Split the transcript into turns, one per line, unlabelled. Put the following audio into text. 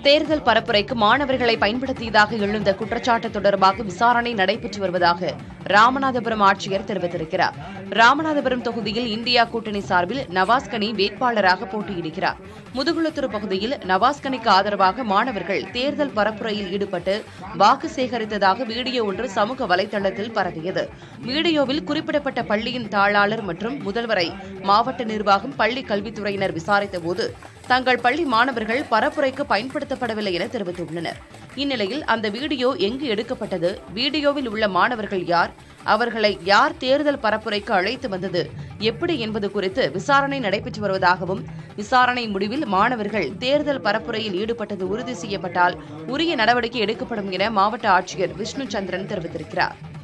தேர்தல் பரப்புரைக்கு மாணவர்களை பயன்படுத்தியதாக எழுந்த குற்றச்சாட்டு தொடர்பாக விசாரணை நடைபெற்று வருவதாக ராமநாதபுரம் ஆட்சியர் தெரிவித்திருக்கிறார் ராமநாதபுரம் தொகுதியில் இந்தியா கூட்டணி சார்பில் நவாஸ்கனி வேட்பாளராக போட்டியிடுகிறார் முதுகுளத்தூர் பகுதியில் நவாஸ்கனிக்கு ஆதரவாக மாணவர்கள் தேர்தல் பரப்புரையில் ஈடுபட்டு வாக்கு சேகரித்ததாக வீடியோ ஒன்று சமூக வலைதளத்தில் பரவியது வீடியோவில் குறிப்பிடப்பட்ட பள்ளியின் தாளாளர் மற்றும் முதல்வரை மாவட்ட நிர்வாகம் பள்ளி கல்வித்துறையினர் விசாரித்தபோது தங்கள் பள்ளி மாணவர்கள் பரப்புரைக்கு பயன்படுத்தப்படவில்லை என தெரிவித்துள்ளனர் இந்நிலையில் அந்த வீடியோ எங்கு எடுக்கப்பட்டது வீடியோவில் உள்ள மாணவர்கள் யார் அவர்களை யார் தேர்தல் பரப்புரைக்கு அழைத்து வந்தது எப்படி என்பது குறித்து விசாரணை நடைபெற்று வருவதாகவும் விசாரணை முடிவில் மாணவர்கள் தேர்தல் பரப்புரையில் ஈடுபட்டது உறுதி செய்யப்பட்டால் உரிய நடவடிக்கை எடுக்கப்படும் என மாவட்ட ஆட்சியர் விஷ்ணு சந்திரன் தெரிவித்திருக்கிறார்